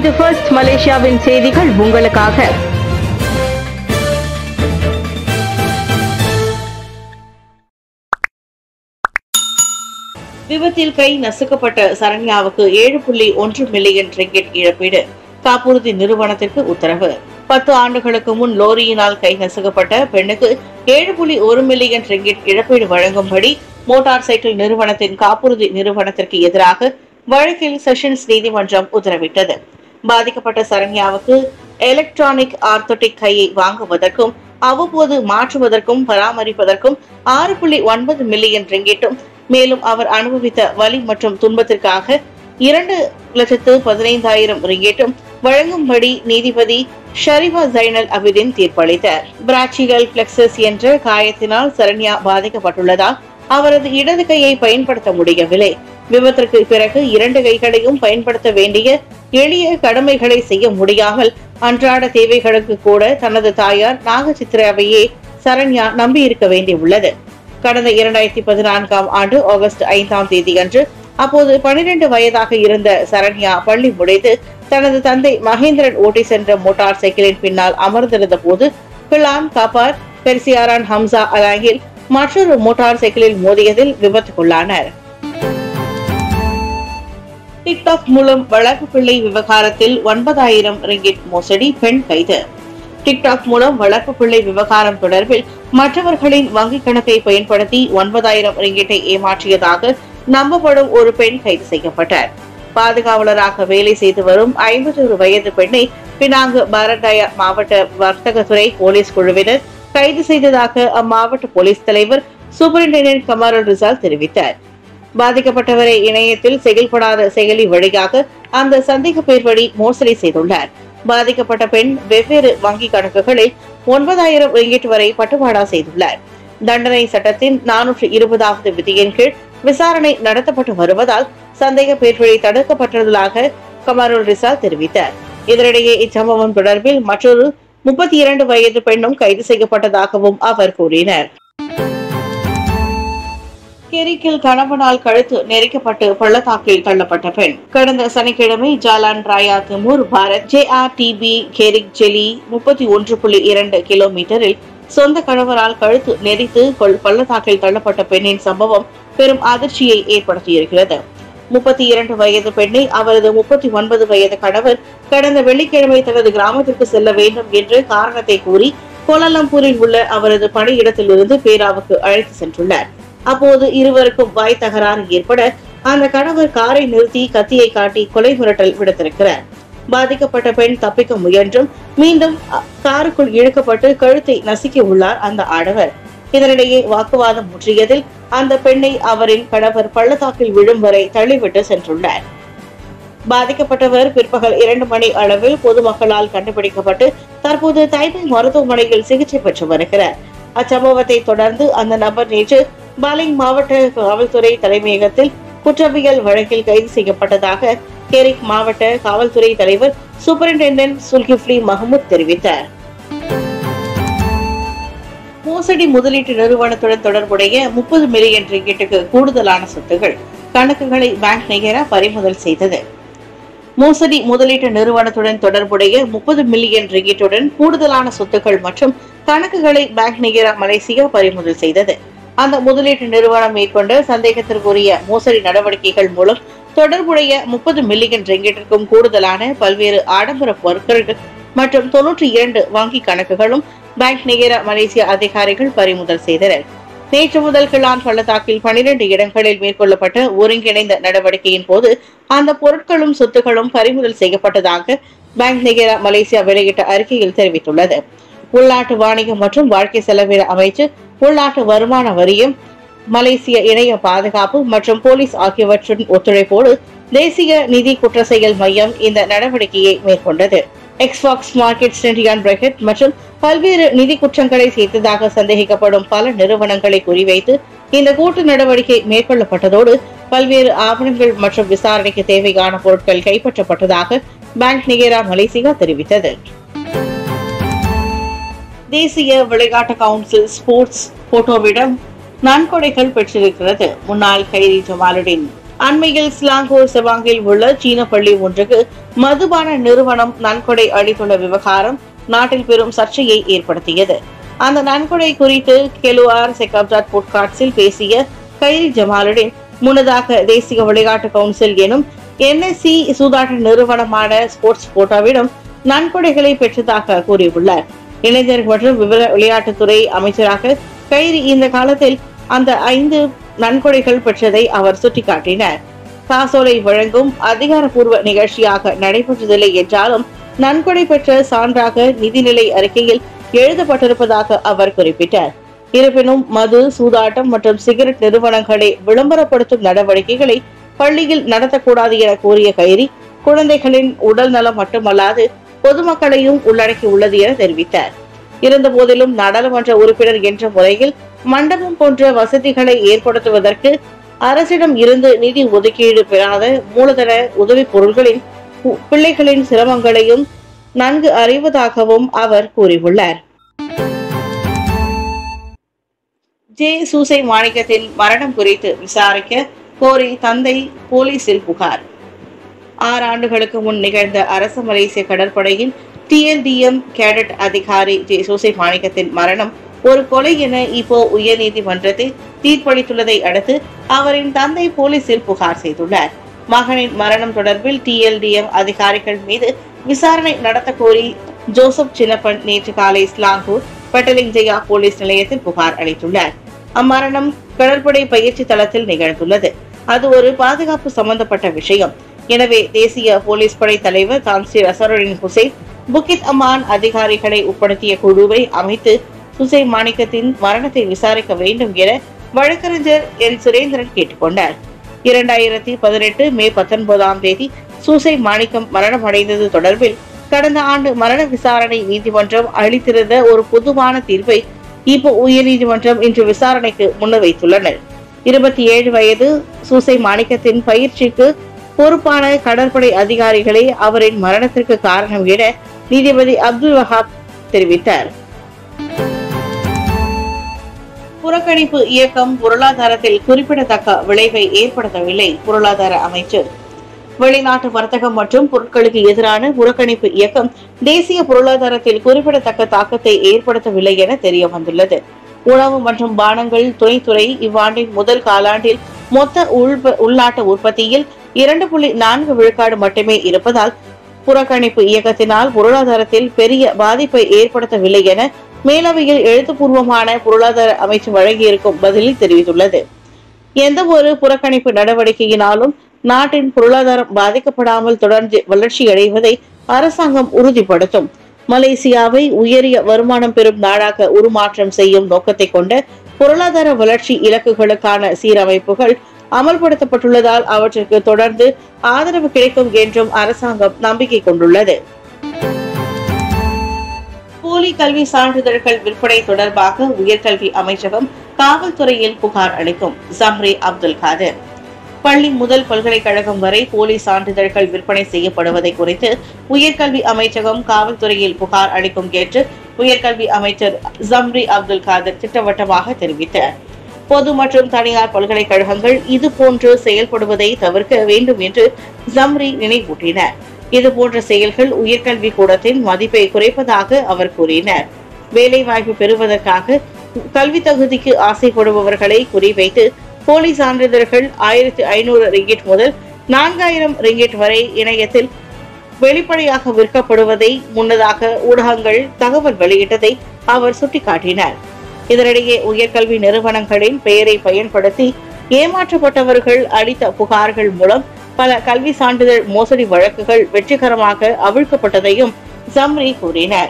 இது ஃபர்ஸ்ட் மலேசியாவின் செய்திகள் உங்களுக்காக விபத்தில் கை நசுக்கப்பட்ட சரண்யாவுக்கு ஏழு புள்ளி ஒன்று மில்லியன் ரிங்கெட் இழப்பீடு காப்புறுதி நிறுவனத்திற்கு உத்தரவு பத்து ஆண்டுகளுக்கு முன் லோரியினால் கை நசுக்கப்பட்ட பெண்ணுக்கு ஏழு புள்ளி ஒரு மில்லியன் ரிங்கெட் இழப்பீடு வழங்கும்படி மோட்டார் சைக்கிள் நிறுவனத்தின் காப்புறுதி நிறுவனத்திற்கு எதிராக வழக்கில் செஷன்ஸ் நீதிமன்றம் உத்தரவிட்டது பாதிக்கப்பட்ட சரண்யாவுக்கு எலக்ட்ரானிக் ஆர்த்தோட்டிக் கையை வாங்குவதற்கும் அவ்வப்போது மாற்றுவதற்கும் பராமரிப்பதற்கும் ஆறு புள்ளி ஒன்பது மில்லியன் ரிங்கிட்டும் மேலும் அவர் அனுபவித்த வலி மற்றும் துன்பத்திற்காக இரண்டு லட்சத்து பதினைந்தாயிரம் ரிங்கேட்டும் வழங்கும்படி நீதிபதி ஷரிஃபா ஜைனல் அபிதின் தீர்ப்பளித்தார் பிராச்சிகல் பிளெக்சஸ் என்ற காயத்தினால் சரண்யா பாதிக்கப்பட்டுள்ளதால் அவரது இடது கையை பயன்படுத்த முடியவில்லை விபத்திற்கு பிறகு இரண்டு கைகளையும் பயன்படுத்த வேண்டிய எளிய கடமைகளை செய்ய முடியாமல் அன்றாட தேவைகளுக்கு கூட தனது தாயார் நாகசித்ராவையே சரண்யா நம்பியிருக்க வேண்டியுள்ளது கடந்த இரண்டாயிரத்தி பதினான்காம் ஆண்டு ஆகஸ்ட் ஐந்தாம் தேதி அன்று அப்போது பனிரெண்டு வயதாக இருந்த சரண்யா பள்ளி முடித்து தனது தந்தை மகேந்திரன் ஓட்டி சென்ற மோட்டார் சைக்கிளின் பின்னால் அமர்ந்திருந்த போது பிளான் காப்பார் பெர்சியாரான் ஹம்சா அலாங்கில் மற்றொரு மோட்டார் சைக்கிளில் மோதியதில் விபத்துக்குள்ளானர் டிக்டாக் மூலம் வளர்ப்பு பிள்ளை விவகாரத்தில் ஒன்பதாயிரம் ரிங்கிட் மோசடி பெண் கைது டிக்டாக் மூலம் வளர்ப்பு பிள்ளை விவகாரம் தொடர்பில் மற்றவர்களின் வங்கிக் கணக்கை பயன்படுத்தி ஒன்பதாயிரம் ரிங்கிட்டை ஏமாற்றியதாக நம்பப்படும் ஒரு பெண் கைது செய்யப்பட்டார் பாதுகாவலராக வேலை செய்து வரும் ஐம்பத்தொரு வயது பெண்ணை பினாங்கு பாரடாயா மாவட்ட வர்த்தகத்துறை போலீஸ் குழுவினர் கைது செய்ததாக அம்மாவட்ட போலீஸ் தலைவர் சூப்பரிண்டென்டென்ட் கமாருல் ரிசால் தெரிவித்தார் பாதிக்கப்பட்டவரை இணையத்தில் செயல்படாத செயலி வழியாக அந்த சந்தேக பேர் வழி மோசடி செய்துள்ளார் பாதிக்கப்பட்ட பெண் வெவ்வேறு வங்கி கணக்குகளில் ஒன்பதாயிரம் ரிங்கிட் வரை பட்டுவாடா செய்துள்ளார் தண்டனை சட்டத்தின் நானூற்று இருபதாவது விதியின் கீழ் விசாரணை நடத்தப்பட்டு வருவதால் சந்தேக பேர் வழி தடுக்கப்பட்டுள்ளதாக கமாருல் ரிசால் தெரிவித்தார் இதனிடையே இச்சம்பவம் தொடர்பில் மற்றொரு முப்பத்தி இரண்டு வயது பெண்ணும் கைது செய்யப்பட்டதாகவும் அவர் கூறினார் கெரிக்கில் கணவனால் கழுத்து நெரிக்கப்பட்டு பள்ளத்தாக்கில் தள்ளப்பட்ட பெண் கடந்த சனிக்கிழமை Jalan Raya Timur Barat J R TB Gerik Jeli முப்பத்தி ஒன்று புள்ளி இரண்டு கிலோமீட்டரில் சொந்த கணவரால் கழுத்து நெரித்து கொள் பள்ளத்தாக்கில் தள்ளப்பட்ட பெண்ணின் சம்பவம் பெரும் அதிர்ச்சியை ஏற்படுத்தியிருக்கிறது முப்பத்தி இரண்டு வயது பெண்ணை அவரது முப்பத்தி ஒன்பது வயது கணவர் கடந்த வெள்ளிக்கிழமை தனது கிராமத்திற்கு செல்ல வேண்டும் என்று காரணத்தை கூறி கோலாலம்பூரில் உள்ள அவரது பணியிடத்திலிருந்து பேராவுக்கு அழைத்து சென்றுள்ளார் அப்போது இருவருக்கும் வாய் தகராறு ஏற்பட அந்த கணவர் காரை நிறுத்தி கத்தியை காட்டி கொலை மிரட்டல் விடுத்திருக்கிறார் பாதிக்கப்பட்ட பெண் தப்பிக்க முயன்றும் மீண்டும் அ, காருக்குள் இழுக்கப்பட்டு கழுத்தை நசுக்கி உள்ளார் அந்த ஆடவர் இதனிடையே வாக்குவாதம் முற்றியதில் அந்த பெண்ணை அவரின் கணவர் பள்ளத்தாக்கில் விழும் வரை தள்ளிவிட்டு சென்றுள்ளார் பாதிக்கப்பட்டவர் பிற்பகல் இரண்டு மணி அளவில் பொதுமக்களால் கண்டுபிடிக்கப்பட்டு தற்போது தைப்பை மருத்துவமனையில் சிகிச்சை பெற்று வருகிறார் அச்சம்பவத்தை தொடர்ந்து அந்த நபர் நேற்று பாலிங் மாவட்ட காவல்துறை தலைமையகத்தில் குற்றவியல் வழக்கில் கைது செய்யப்பட்டதாக கெரிக் மாவட்ட காவல்துறை தலைவர் சூப்பரிண்டென்டென்ட் சுல்கிஃப்லி மஹமூத் தெரிவித்தார் மோசடி முதலீட்டு நிறுவனத்துடன் தொடர்புடைய முப்பது மில்லியன் ரிங்கெட்டுக்கு கூடுதலான சொத்துகள் கணக்குகளை பேங்க் நிகரா பறிமுதல் செய்தது மோசடி முதலீட்டு நிறுவனத்துடன் தொடர்புடைய முப்பது மில்லியன் ரிங்கிட்டுடன் கூடுதலான சொத்துக்கள் மற்றும் கணக்குகளை பேங்க் நிகரா மலேசியா பறிமுதல் செய்தது அந்த முதலீட்டு நிறுவனம் மேற்கொண்ட சந்தேகத்திற்குரிய மோசடி நடவடிக்கைகள் மூலம் தொடர்புடைய முப்பது மில்லியன் ரிங்கிட்டிற்கும் கூடுதலான பல்வேறு ஆடம்பர பொருட்கள் மற்றும் தொன்னூற்றி இரண்டு வங்கி கணக்குகளும் பேங்க் நிகர மலேசிய அதிகாரிகள் பறிமுதல் செய்தனர் நேற்று முதல் கிளான் பள்ளத்தாக்கில் பனிரெண்டு இடங்களில் மேற்கொள்ளப்பட்ட ஒருங்கிணைந்த நடவடிக்கையின் போது அந்த பொருட்களும் சொத்துக்களும் பறிமுதல் செய்யப்பட்டதாக பேங்க் நிகர மலேசியா வெளியிட்ட அறிக்கையில் தெரிவித்துள்ளது உள்நாட்டு வாணிகம் மற்றும் வாழ்க்கை செலவின அமைச்சு உள்நாட்டு வருமான வரியம் மலேசிய இணைய பாதுகாப்பு மற்றும் போலீஸ் ஆகியவற்றின் ஒத்துழைப்போடு தேசிய நிதி குற்ற செயல் மையம் இந்த நடவடிக்கையை மேற்கொண்டது எக்ஸ்பாக்ஸ் மார்க்கெட் சென்டியான் பிரெகட் மற்றும் பல்வேறு நிதி குற்றங்களை செய்ததாக சந்தேகிக்கப்படும் பல நிறுவனங்களை குறிவைத்து இந்த கூட்டு நடவடிக்கை மேற்கொள்ளப்பட்டதோடு பல்வேறு ஆவணங்கள் மற்றும் விசாரணைக்கு தேவையான பொருட்கள் கைப்பற்றப்பட்டதாக பேங்க் நிகேரா மலேசியா தெரிவித்தது தேசிய விளையாட்டு கவுன்சில் ஸ்போர்ட்ஸ் போட்டோவிடம் நன்கொடைகள் பெற்றிருக்கிறது முன்னாள் கைதி ஜமாலுடன் அண்மையில் ஸ்லாங்கூர் செவாங்கில் உள்ள சீன பள்ளி ஒன்றுக்கு மதுபான நிறுவனம் நன்கொடை அளித்துள்ள விவகாரம் நாட்டில் பெரும் சர்ச்சையை ஏற்படுத்தியது அந்த நன்கொடை குறித்து கெலுஆர் செகப்ஜாட் புட்காட்ஸில் பேசிய கைரி ஜமாலுடன் முன்னதாக தேசிய விளையாட்டு கவுன்சில் எனும் என்எஸ்சி சூதாட்ட நிறுவனமான ஸ்போர்ட்ஸ் கோட்டாவிடம் நன்கொடைகளை பெற்றதாக கூறியுள்ளார் இளைஞர் மற்றும் விவர விளையாட்டுத்துறை அமைச்சராக கைரி இந்த காலத்தில் அந்த ஐந்து நன்கொடைகள் பெற்றதை அவர் சுட்டிக்காட்டினார் காசோலை வழங்கும் அதிகாரப்பூர்வ நிகழ்ச்சியாக நடைபெற்றதில்லை என்றாலும் நன்கொடை பெற்ற சான்றாக நிதிநிலை அறிக்கையில் எழுதப்பட்டிருப்பதாக அவர் குறிப்பிட்டார் இருப்பினும் மது சூதாட்டம் மற்றும் சிகரெட் நிறுவனங்களை விளம்பரப்படுத்தும் நடவடிக்கைகளை பள்ளியில் நடத்தக்கூடாது என கூறிய கைரி குழந்தைகளின் உடல் நலம் மட்டுமல்லாது பொதுமக்களையும் உள்ளடக்கி உள்ளது என தெரிவித்தார் இருந்தபோதிலும் நாடாளுமன்ற உறுப்பினர் என்ற முறையில் மண்டபம் போன்ற வசதிகளை ஏற்படுத்துவதற்கு அரசிடம் இருந்து நிதி ஒதுக்கீடு பெறாத மூலதன உதவி பொருள்களின் பு- பிள்ளைகளின் சிரமங்களையும் நன்கு அறிவதாகவும் அவர் கூறியுள்ளார் ஜே சூசை மாணிக்கத்தின் மரணம் குறித்து விசாரிக்க கோரி தந்தை போலீசில் புகார் ஆறு ஆண்டுகளுக்கு முன் நிகழ்ந்த அரசு மலேசிய கடற்படையின் டிஎல்டிஎம் கேடட் அதிகாரி ஜே சூசை மாணிக்கத்தின் மரணம் ஒரு கொலை என இப்போ உயர்நீதிமன்றத்தில் தீர்ப்பளித்துள்ளதை அடுத்து அவரின் தந்தை போலீசில் புகார் செய்துள்ளார் மகனின் மரணம் தொடர்பில் டிஎல்டிஎம் அதிகாரிகள் மீது விசாரணை நடத்த கோரி ஜோசப் சின்னப்பன் நேற்று காலை ஸ்லாங்கூர் பெட்டலிங் ஜெயா போலீஸ் நிலையத்தில் புகார் அளித்துள்ளார் அம்மரணம் கடற்படை பயிற்சி தளத்தில் நிகழ்ந்துள்ளது அது ஒரு பாதுகாப்பு சம்பந்தப்பட்ட விஷயம் எனவே தேசிய போலீஸ் படை தலைவர் கான்ஸ்டர் அசருடின் ஹுசைன் புக்கித் அமான் அதிகாரிகளை உட்படுத்திய குழுவை அமைத்து சுசை மாணிக்கத்தின் மரணத்தை விசாரிக்க வேண்டும் என வழக்கறிஞர் என் சுரேந்திரன் கேட்டுக்கொண்டார் இரண்டாயிரத்தி பதினெட்டு மே பத்தொன்பதாம் தேதி சூசை மாணிக்கம் மரணம் அடைந்தது தொடர்பில் கடந்த ஆண்டு மரண விசாரணை நீதிமன்றம் அளித்திருந்த ஒரு பொதுவான தீர்ப்பை இப்போ உயர்நீதிமன்றம் இன்று விசாரணைக்கு முன்வைத்துள்ளனர் இருபத்தி ஏழு வயது சூசை மாணிக்கத்தின் பயிற்சிக்கு பொறுப்பான கடற்படை அதிகாரிகளே அவரின் மரணத்திற்கு காரணம் என நீதிபதி அப்துல் வஹாப் தெரிவித்தார் புறக்கணிப்பு இயக்கம் பொருளாதாரத்தில் குறிப்பிடத்தக்க விளைவை ஏற்படுத்தவில்லை பொருளாதார அமைச்சர் வெளிநாட்டு வர்த்தகம் மற்றும் பொருட்களுக்கு எதிரான புறக்கணிப்பு இயக்கம் தேசிய பொருளாதாரத்தில் குறிப்பிடத்தக்க தாக்கத்தை ஏற்படுத்தவில்லை என தெரிய வந்துள்ளது உணவு மற்றும் பானங்கள் துணைத்துறை இவ்வாண்டின் முதல் காலாண்டில் மொத்த உள்ப- உள்நாட்டு உற்பத்தியில் இரண்டு புள்ளி நான்கு விழுக்காடு மட்டுமே இருப்பதால் புறக்கணிப்பு இயக்கத்தினால் பொருளாதாரத்தில் பெரிய பாதிப்பை ஏற்படுத்தவில்லை என மேலவையில் எழுத்துப்பூர்வமான பொருளாதார அமைச்சு வழங்கியிருக்கும் பதிலில் தெரிவித்துள்ளது எந்த ஒரு புறக்கணிப்பு நடவடிக்கையினாலும் நாட்டின் பொருளாதாரம் பாதிக்கப்படாமல் தொடர்ந்து வளர்ச்சியடைவதை அரசாங்கம் உறுதிப்படுத்தும் மலேசியாவை உயரிய வருமானம் பெறும் நாடாக உருமாற்றம் செய்யும் நோக்கத்தை கொண்ட பொருளாதார வளர்ச்சி இலக்குகளுக்கான சீரமைப்புகள் அமல்படுத்தப்பட்டுள்ளதால் அவற்றிற்கு தொடர்ந்து ஆதரவு கிடைக்கும் என்றும் அரசாங்கம் நம்பிக்கை கொண்டுள்ளது போலி கல்வி சான்றிதழ்கள் விற்பனை தொடர்பாக உயர்கல்வி அமைச்சகம் காவல்துறையில் புகார் அளிக்கும் ஜம்ரி அப்துல் காதர் பள்ளி முதல் பல்கலைக்கழகம் வரை போலி சான்றிதழ்கள் விற்பனை செய்யப்படுவதை குறித்து உயர்கல்வி அமைச்சகம் காவல்துறையில் புகார் அளிக்கும் என்று உயர்கல்வி அமைச்சர் ஜம்ரி அப்துல் காதர் திட்டவட்டமாக தெரிவித்தார் பொது மற்றும் தனியார் பல்கலைக்கழகங்கள் இது போன்று செயல்படுவதை தவிர்க்க வேண்டும் என்று ஜம்ரி நினைவூட்டினார் இது போன்ற செயல்கள் உயர்கல்வி கூடத்தின் மதிப்பை குறைப்பதாக அவர் கூறினார் வேலை வாய்ப்பு பெறுவதற்காக கல்வி தகுதிக்கு ஆசைப்படுபவர்களை குறிவைத்து போலி சான்றிதழ்கள் ஆயிரத்தி ஐநூறு ரிங்கிட் முதல் நான்காயிரம் ரிங்கிட் வரை இணையத்தில் வெளிப்படையாக விற்கப்படுவதை முன்னதாக ஊடகங்கள் தகவல் வெளியிட்டதை அவர் சுட்டிக்காட்டினார் இதனிடையே உயர்கல்வி நிறுவனங்களின் பெயரை பயன்படுத்தி ஏமாற்றப்பட்டவர்கள் அளித்த புகார்கள் மூலம் பல கல்வி சான்றிதழ் மோசடி வழக்குகள் வெற்றிகரமாக அவிழ்க்கப்பட்டதையும் ஜம்ரி கூறினார்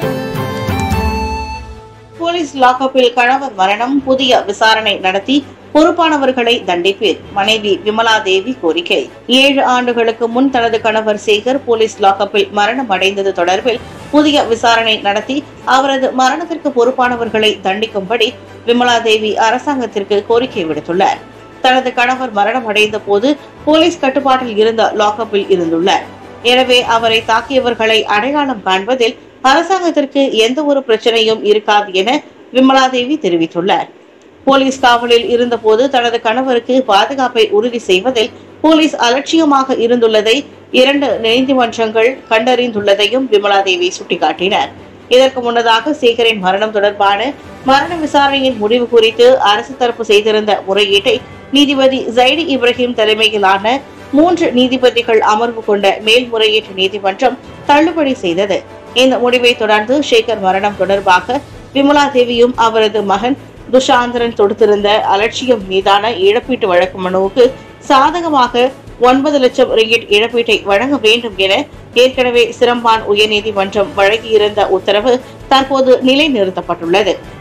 போலீஸ் லாக்அப்பில் கணவர் மரணம் புதிய விசாரணை நடத்தி பொறுப்பானவர்களை தண்டிப்பீர் மனைவி விமலா தேவி கோரிக்கை ஏழு ஆண்டுகளுக்கு முன் தனது கணவர் சேகர் போலீஸ் லாக்அப்பில் மரணம் அடைந்தது தொடர்பில் புதிய விசாரணை நடத்தி அவரது மரணத்திற்கு பொறுப்பானவர்களை தண்டிக்கும்படி விமலா தேவி அரசாங்கத்திற்கு கோரிக்கை விடுத்துள்ளார் தனது கணவர் மரணம் அடைந்த போது போலீஸ் கட்டுப்பாட்டில் இருந்த லாக்அப்பில் இருந்துள்ளார் எனவே அவரை தாக்கியவர்களை அடையாளம் காண்பதில் அரசாங்கத்திற்கு எந்த ஒரு பிரச்சனையும் இருக்காது என விமலா தேவி தெரிவித்துள்ளார் போலீஸ் காவலில் இருந்தபோது தனது கணவருக்கு பாதுகாப்பை உறுதி செய்வதில் போலீஸ் அலட்சியமாக இருந்துள்ளதை இரண்டு நீதிமன்றங்கள் கண்டறிந்துள்ளதையும் விமலா தேவி சுட்டிக்காட்டினர் இதற்கு முன்னதாக சேகரின் மரணம் தொடர்பான மரண விசாரணையின் முடிவு குறித்து அரசு தரப்பு செய்திருந்த முறையீட்டை நீதிபதி ஜைடி இப்ராஹிம் தலைமையிலான மூன்று நீதிபதிகள் அமர்வு கொண்ட மேல்முறையீட்டு நீதிமன்றம் தள்ளுபடி செய்தது இந்த முடிவை தொடர்ந்து சேகர் மரணம் தொடர்பாக விமலா தேவியும் அவரது மகன் துஷாந்தரன் தொடுத்திருந்த அலட்சியம் மீதான இழப்பீட்டு வழக்கு மனுவுக்கு சாதகமாக ஒன்பது லட்சம் ரிங்கிட் இழப்பீட்டை வழங்க வேண்டும் என ஏற்கனவே சிரம்பான் உயர்நீதிமன்றம் வழங்கியிருந்த உத்தரவு தற்போது நிலைநிறுத்தப்பட்டுள்ளது